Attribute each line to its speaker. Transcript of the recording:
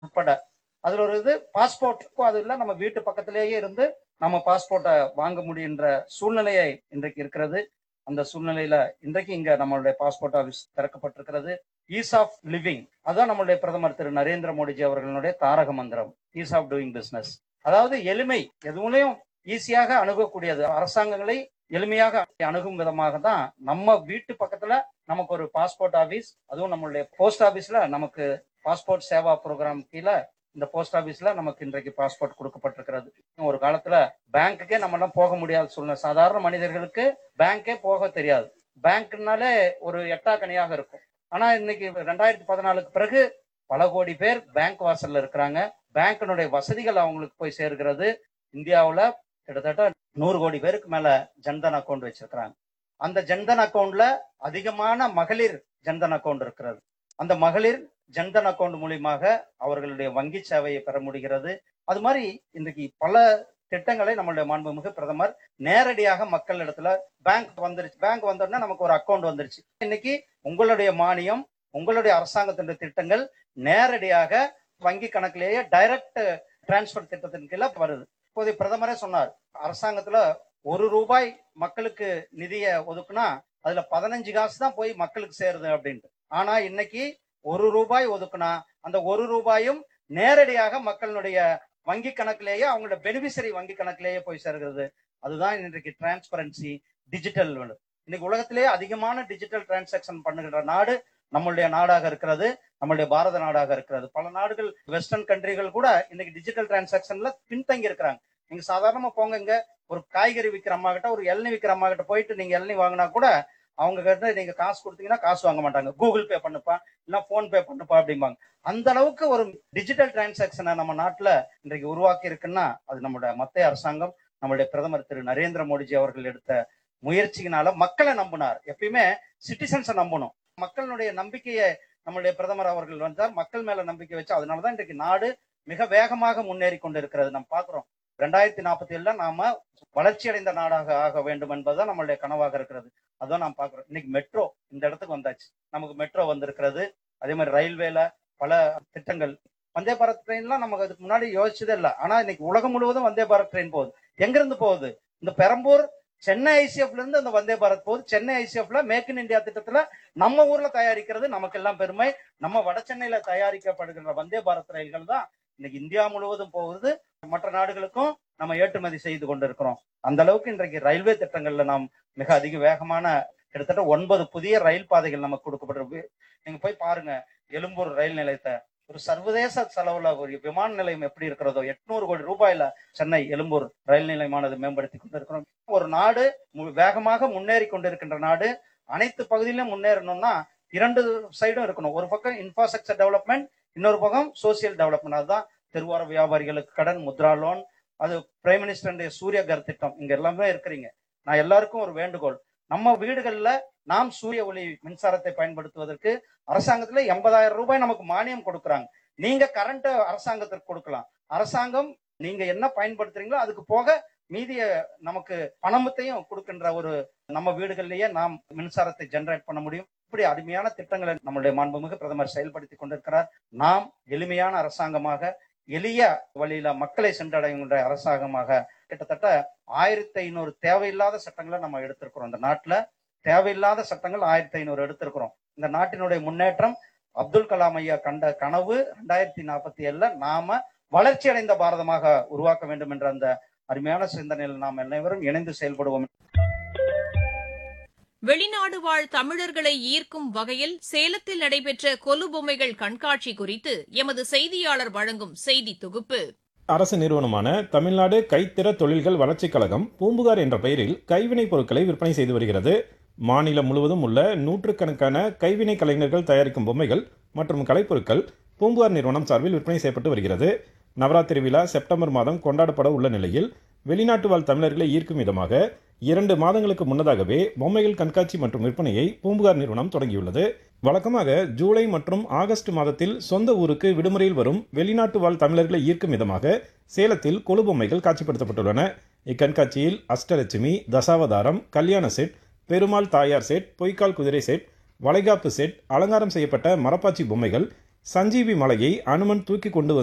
Speaker 1: உட்பட அதுல ஒரு இது பாஸ்போர்ட்டுக்கும் அது இல்லை நம்ம வீட்டு பக்கத்திலேயே இருந்து நம்ம பாஸ்போர்ட்டை வாங்க முடியுன்ற சூழ்நிலையை இன்றைக்கு இருக்கிறது அந்த சூழ்நிலையில இன்றைக்கு இங்க நம்மளுடைய பாஸ்போர்ட் ஆஃபீஸ் திறக்கப்பட்டிருக்கிறது ஈஸ் ஆஃப் லிவிங் அதான் நம்மளுடைய பிரதமர் திரு நரேந்திர மோடிஜி அவர்களுடைய தாரக மந்திரம் ஈஸ் ஆஃப் டூயிங் பிசினஸ் அதாவது எளிமை எதுவுலையும் ஈஸியாக அணுகக்கூடியது அரசாங்கங்களை எளிமையாக அணுகும் விதமாக தான் நம்ம வீட்டு பக்கத்துல நமக்கு ஒரு பாஸ்போர்ட் ஆபீஸ் அதுவும் நம்மளுடைய போஸ்ட் ஆபீஸ்ல நமக்கு பாஸ்போர்ட் சேவா ப்ரோக்ராம் கீழே இந்த போஸ்ட் ஆபீஸ்ல நமக்கு இன்றைக்கு பாஸ்போர்ட் கொடுக்கப்பட்டிருக்கிறது ஒரு காலத்துல பேங்க்குக்கே நம்ம எல்லாம் போக முடியாத சூழ்நிலை சாதாரண மனிதர்களுக்கு பேங்க்கே போக தெரியாது பேங்க்னாலே ஒரு எட்டா கனியாக இருக்கும் ஆனா இன்னைக்கு ரெண்டாயிரத்தி பதினாலுக்கு பிறகு பல கோடி பேர் பேங்க் வாசல்ல இருக்கிறாங்க பேங்கினுடைய வசதிகள் அவங்களுக்கு போய் சேர்கிறது இந்தியாவுல கிட்டத்தட்ட நூறு கோடி பேருக்கு மேல ஜன்தன் அக்கௌண்ட் வச்சிருக்கிறாங்க அந்த ஜன்தன் அக்கௌண்ட்ல அதிகமான மகளிர் ஜன்தன் அக்கௌண்ட் இருக்கிறது அந்த மகளிர் ஜன்தன் அக்கௌண்ட் மூலியமாக அவர்களுடைய வங்கி சேவையை பெற முடிகிறது அது மாதிரி இன்றைக்கு பல திட்டங்களை நம்மளுடைய மாண்புமிகு பிரதமர் நேரடியாக மக்கள் இடத்துல பேங்க் வந்துருச்சு பேங்க் வந்தோடனே நமக்கு ஒரு அக்கௌண்ட் வந்துருச்சு இன்னைக்கு உங்களுடைய மானியம் உங்களுடைய அரசாங்கத்தினுடைய திட்டங்கள் நேரடியாக வங்கி கணக்கிலேயே டைரக்ட் டிரான்ஸ்பர் திட்டத்தின் கீழே வருது இப்போதைய பிரதமரே சொன்னார் அரசாங்கத்துல ஒரு ரூபாய் மக்களுக்கு நிதியை ஒதுக்குனா அதுல பதினஞ்சு காசு தான் போய் மக்களுக்கு சேருது அப்படின்ட்டு ஆனா இன்னைக்கு ஒரு ரூபாய் ஒதுக்குனா அந்த ஒரு ரூபாயும் நேரடியாக மக்களுடைய வங்கி கணக்கிலேயே அவங்களோட பெனிஃபிஷரி வங்கி கணக்கிலேயே போய் சேர்கிறது அதுதான் இன்றைக்கு டிரான்ஸ்பரன்சி டிஜிட்டல் இன்னைக்கு உலகத்திலேயே அதிகமான டிஜிட்டல் டிரான்சாக்சன் பண்ணுகின்ற நாடு நம்மளுடைய நாடாக இருக்கிறது நம்மளுடைய பாரத நாடாக இருக்கிறது பல நாடுகள் வெஸ்டர்ன் கண்ட்ரிகள் கூட இன்னைக்கு டிஜிட்டல் டிரான்சாக்சன்ல பின்தங்கி இருக்கிறாங்க நீங்க சாதாரணமா போங்க இங்க ஒரு காய்கறி விற்கிற அம்மா கிட்ட ஒரு இளநி விற்கிற அம்மா கிட்ட போயிட்டு நீங்க இளநி வாங்கினா கூட அவங்க கிட்ட நீங்க காசு கொடுத்தீங்கன்னா காசு வாங்க மாட்டாங்க கூகுள் பே பண்ணுப்பா இல்ல போன் பே பண்ணுப்பா அப்படிம்பாங்க அந்த அளவுக்கு ஒரு டிஜிட்டல் டிரான்சாக்சனை நம்ம நாட்டுல இன்றைக்கு உருவாக்கி இருக்குன்னா அது நம்மளுடைய மத்திய அரசாங்கம் நம்மளுடைய பிரதமர் திரு நரேந்திர மோடிஜி அவர்கள் எடுத்த முயற்சியினால மக்களை நம்பினார் எப்பயுமே சிட்டிசன்ஸை நம்பணும் மக்களுடைய நம்பிக்கையை நம்மளுடைய பிரதமர் அவர்கள் வந்தார் மக்கள் மேல நம்பிக்கை வச்சு அதனாலதான் இன்றைக்கு நாடு மிக வேகமாக முன்னேறி கொண்டு இருக்கிறது நம்ம பாக்குறோம் ரெண்டாயிரத்தி நாற்பத்தி ஏழுல நாம வளர்ச்சி அடைந்த நாடாக ஆக வேண்டும் என்பதுதான் நம்மளுடைய கனவாக இருக்கிறது அதான் நாம் பாக்குறோம் இன்னைக்கு மெட்ரோ இந்த இடத்துக்கு வந்தாச்சு நமக்கு மெட்ரோ வந்திருக்கிறது அதே மாதிரி ரயில்வேல பல திட்டங்கள் வந்தே பாரத் ட்ரெயின்லாம் நமக்கு அதுக்கு முன்னாடி யோசிச்சதே இல்லை ஆனா இன்னைக்கு உலகம் முழுவதும் வந்தே பாரத் ட்ரெயின் போகுது எங்க இருந்து போகுது இந்த பெரம்பூர் சென்னை ஐசிஎஃப்ல இருந்து அந்த வந்தே பாரத் போகுது சென்னை ஐசிஎஃப்ல மேக் இன் இந்தியா திட்டத்துல நம்ம ஊர்ல தயாரிக்கிறது நமக்கு எல்லாம் பெருமை நம்ம வட சென்னையில தயாரிக்கப்படுகின்ற வந்தே பாரத் ரயில்கள் தான் இன்னைக்கு இந்தியா முழுவதும் போகுது மற்ற நாடுகளுக்கும் நம்ம ஏற்றுமதி செய்து கொண்டிருக்கிறோம் அந்த அளவுக்கு இன்றைக்கு ரயில்வே திட்டங்கள்ல நாம் மிக அதிக வேகமான கிட்டத்தட்ட ஒன்பது புதிய ரயில் பாதைகள் நமக்கு கொடுக்கப்பட்டிருக்கு நீங்க போய் பாருங்க எழும்பூர் ரயில் நிலையத்தை ஒரு சர்வதேச செலவுல ஒரு விமான நிலையம் எப்படி இருக்கிறதோ எட்நூறு கோடி ரூபாயில சென்னை எழும்பூர் ரயில் நிலையமானது மேம்படுத்தி கொண்டிருக்கிறோம் ஒரு நாடு வேகமாக முன்னேறி கொண்டிருக்கின்ற நாடு அனைத்து பகுதியிலும் முன்னேறணும்னா இரண்டு சைடும் இருக்கணும் ஒரு பக்கம் இன்ஃப்ராஸ்ட்ரக்சர் டெவலப்மெண்ட் இன்னொரு பக்கம் சோசியல் டெவலப்மெண்ட் அதுதான் தெருவோர வியாபாரிகளுக்கு கடன் முத்ரா லோன் அது பிரைம் மினிஸ்டருடைய சூரிய கர் திட்டம் இங்க எல்லாமே இருக்கிறீங்க நான் எல்லாருக்கும் ஒரு வேண்டுகோள் நம்ம வீடுகள்ல நாம் சூரிய ஒளி மின்சாரத்தை பயன்படுத்துவதற்கு அரசாங்கத்துல எண்பதாயிரம் ரூபாய் நமக்கு மானியம் கொடுக்குறாங்க நீங்க கரண்ட் அரசாங்கத்திற்கு கொடுக்கலாம் அரசாங்கம் நீங்க என்ன பயன்படுத்துறீங்களோ அதுக்கு போக மீதிய நமக்கு பணமத்தையும் கொடுக்கின்ற ஒரு நம்ம வீடுகள்லயே நாம் மின்சாரத்தை ஜெனரேட் பண்ண முடியும் இப்படி அருமையான திட்டங்களை நம்மளுடைய மாண்புமிகு பிரதமர் செயல்படுத்தி கொண்டிருக்கிறார் நாம் எளிமையான அரசாங்கமாக எளிய வழியில மக்களை சென்றடைகின்ற அரசாங்கமாக கிட்டத்தட்ட ஆயிரத்தி ஐநூறு தேவையில்லாத சட்டங்களை நம்ம எடுத்திருக்கிறோம் இந்த நாட்டுல தேவையில்லாத சட்டங்கள் ஆயிரத்தி ஐநூறு எடுத்திருக்கிறோம் இந்த நாட்டினுடைய முன்னேற்றம் அப்துல் கலாம் ஐயா கண்ட கனவு ரெண்டாயிரத்தி நாற்பத்தி ஏழுல நாம வளர்ச்சி அடைந்த பாரதமாக உருவாக்க வேண்டும் என்ற அந்த அருமையான சிந்தனையில் நாம் அனைவரும் இணைந்து செயல்படுவோம்
Speaker 2: வெளிநாடு வாழ் தமிழர்களை ஈர்க்கும் வகையில் சேலத்தில் நடைபெற்ற கொலு பொம்மைகள் கண்காட்சி குறித்து எமது செய்தியாளர் வழங்கும் செய்தி தொகுப்பு
Speaker 3: அரசு நிறுவனமான தமிழ்நாடு கைத்திற தொழில்கள் வளர்ச்சிக் கழகம் பூம்புகார் என்ற பெயரில் கைவினைப் பொருட்களை விற்பனை செய்து வருகிறது மாநிலம் முழுவதும் உள்ள நூற்றுக்கணக்கான கைவினை கலைஞர்கள் தயாரிக்கும் பொம்மைகள் மற்றும் கலைப்பொருட்கள் பூம்புகார் நிறுவனம் சார்பில் விற்பனை செய்யப்பட்டு வருகிறது நவராத்திரி விழா செப்டம்பர் மாதம் கொண்டாடப்பட உள்ள நிலையில் வெளிநாட்டு வாழ் தமிழர்களை ஈர்க்கும் விதமாக இரண்டு மாதங்களுக்கு முன்னதாகவே பொம்மைகள் கண்காட்சி மற்றும் விற்பனையை பூம்புகார் நிறுவனம் தொடங்கியுள்ளது வழக்கமாக ஜூலை மற்றும் ஆகஸ்ட் மாதத்தில் சொந்த ஊருக்கு விடுமுறையில் வரும் வெளிநாட்டு வாழ் தமிழர்களை ஈர்க்கும் விதமாக சேலத்தில் கொலு பொம்மைகள் காட்சிப்படுத்தப்பட்டுள்ளன இக்கண்காட்சியில் அஷ்டலட்சுமி தசாவதாரம் கல்யாண செட் பெருமாள் தாயார் செட் பொய்க்கால் குதிரை செட் வளைகாப்பு செட் அலங்காரம் செய்யப்பட்ட மரப்பாச்சி பொம்மைகள் சஞ்சீவி மலையை அனுமன் தூக்கி கொண்டு